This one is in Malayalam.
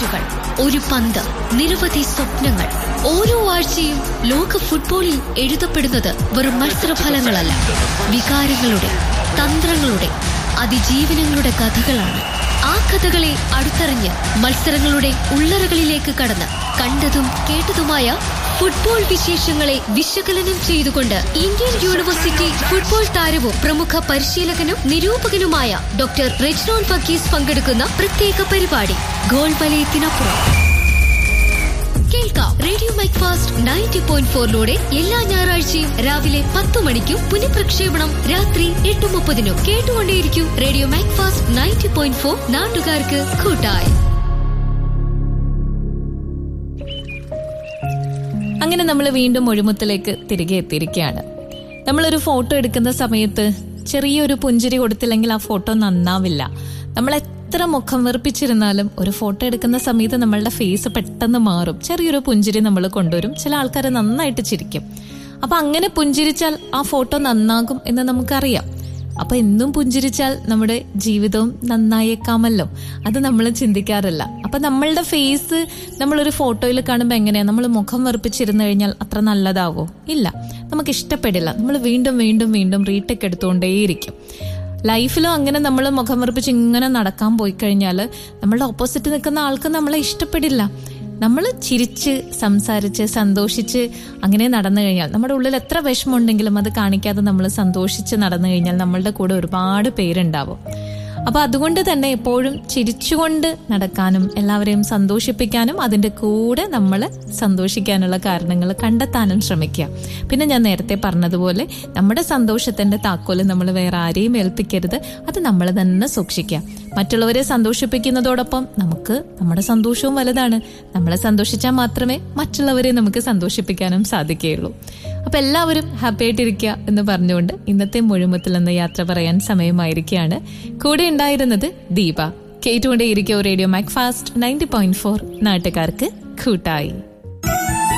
മിനിറ്റുകൾ ഒരു പന്ത് നിരവധി സ്വപ്നങ്ങൾ ഓരോ ആഴ്ചയും ലോക ഫുട്ബോളിൽ എഴുതപ്പെടുന്നത് വെറും മത്സരഫലങ്ങളല്ല വികാരങ്ങളുടെ തന്ത്രങ്ങളുടെ അതിജീവനങ്ങളുടെ കഥകളാണ് ആ കഥകളെ അടുത്തറിഞ്ഞ് മത്സരങ്ങളുടെ ഉള്ളറകളിലേക്ക് കടന്ന് കണ്ടതും കേട്ടതുമായ ഫുട്ബോൾ വിശേഷങ്ങളെ വിശകലനം ചെയ്തുകൊണ്ട് ഇന്ത്യൻ യൂണിവേഴ്സിറ്റി ഫുട്ബോൾ താരവും പ്രമുഖ പരിശീലകനും നിരൂപകനുമായ ഡോക്ടർ റെജ്നോൺ വർഗീസ് പങ്കെടുക്കുന്ന പ്രത്യേക പരിപാടി ഗോൾ വലയത്തിനപ്പുറം കേൾക്കാം radio MACFAST ninety point ഫോറിലൂടെ എല്ലാ ഞായറാഴ്ചയും രാവിലെ പത്ത് മണിക്കും പുനഃപ്രക്ഷേപണം രാത്രി എട്ട് മുപ്പതിനും കേട്ടുകൊണ്ടേയിരിക്കും radio MACFAST ninety point four നാട്ടുകാർക്ക് കൂട്ടായി അങ്ങനെ നമ്മൾ വീണ്ടും ഒഴിമുത്തിലേക്ക് തിരികെ എത്തിയിരിക്കുകയാണ് നമ്മളൊരു ഫോട്ടോ എടുക്കുന്ന സമയത്ത് ചെറിയൊരു പുഞ്ചിരി കൊടുത്തില്ലെങ്കിൽ ആ ഫോട്ടോ നന്നാവില്ല നമ്മൾ എത്ര മുഖം വെറുപ്പിച്ചിരുന്നാലും ഒരു ഫോട്ടോ എടുക്കുന്ന സമയത്ത് നമ്മളുടെ ഫേസ് പെട്ടെന്ന് മാറും ചെറിയൊരു പുഞ്ചിരി നമ്മൾ കൊണ്ടുവരും ചില ആൾക്കാർ നന്നായിട്ട് ചിരിക്കും അപ്പൊ അങ്ങനെ പുഞ്ചിരിച്ചാൽ ആ ഫോട്ടോ നന്നാകും എന്ന് നമുക്കറിയാം അപ്പൊ എന്നും പുഞ്ചിരിച്ചാൽ നമ്മുടെ ജീവിതവും നന്നായേക്കാമല്ലോ അത് നമ്മൾ ചിന്തിക്കാറില്ല അപ്പൊ നമ്മളുടെ ഫേസ് നമ്മളൊരു ഫോട്ടോയിൽ കാണുമ്പോൾ എങ്ങനെയാ നമ്മൾ മുഖം വെറുപ്പിച്ചിരുന്നു കഴിഞ്ഞാൽ അത്ര നല്ലതാവോ ഇല്ല നമുക്ക് ഇഷ്ടപ്പെടില്ല നമ്മൾ വീണ്ടും വീണ്ടും വീണ്ടും റീടേക്ക് എടുത്തുകൊണ്ടേയിരിക്കും ലൈഫിലും അങ്ങനെ നമ്മൾ മുഖം വെറുപ്പിച്ച് ഇങ്ങനെ നടക്കാൻ പോയി കഴിഞ്ഞാൽ നമ്മളുടെ ഓപ്പോസിറ്റ് നിൽക്കുന്ന ആൾക്ക് നമ്മളെ ഇഷ്ടപ്പെടില്ല നമ്മൾ ചിരിച്ച് സംസാരിച്ച് സന്തോഷിച്ച് അങ്ങനെ നടന്നു കഴിഞ്ഞാൽ നമ്മുടെ ഉള്ളിൽ എത്ര വിഷമമുണ്ടെങ്കിലും അത് കാണിക്കാതെ നമ്മൾ സന്തോഷിച്ച് നടന്നു കഴിഞ്ഞാൽ നമ്മളുടെ കൂടെ ഒരുപാട് പേരുണ്ടാവും അപ്പൊ അതുകൊണ്ട് തന്നെ എപ്പോഴും ചിരിച്ചുകൊണ്ട് നടക്കാനും എല്ലാവരെയും സന്തോഷിപ്പിക്കാനും അതിന്റെ കൂടെ നമ്മൾ സന്തോഷിക്കാനുള്ള കാരണങ്ങൾ കണ്ടെത്താനും ശ്രമിക്കുക പിന്നെ ഞാൻ നേരത്തെ പറഞ്ഞതുപോലെ നമ്മുടെ സന്തോഷത്തിന്റെ താക്കോല് നമ്മൾ വേറെ ആരെയും ഏൽപ്പിക്കരുത് അത് നമ്മൾ തന്നെ സൂക്ഷിക്കുക മറ്റുള്ളവരെ സന്തോഷിപ്പിക്കുന്നതോടൊപ്പം നമുക്ക് നമ്മുടെ സന്തോഷവും വലുതാണ് നമ്മളെ സന്തോഷിച്ചാൽ മാത്രമേ മറ്റുള്ളവരെ നമുക്ക് സന്തോഷിപ്പിക്കാനും സാധിക്കുകയുള്ളൂ അപ്പൊ എല്ലാവരും ഹാപ്പി ആയിട്ടിരിക്കുക എന്ന് പറഞ്ഞുകൊണ്ട് ഇന്നത്തെ മുഴുമത്തിൽ എന്ന യാത്ര പറയാൻ സമയമായിരിക്കുകയാണ് കൂടെ ഉണ്ടായിരുന്നത് ദീപ കേട്ടുകൊണ്ടേയിരിക്കുക radio MACFAST ninety point four നാട്ടുകാർക്ക് കൂട്ടായി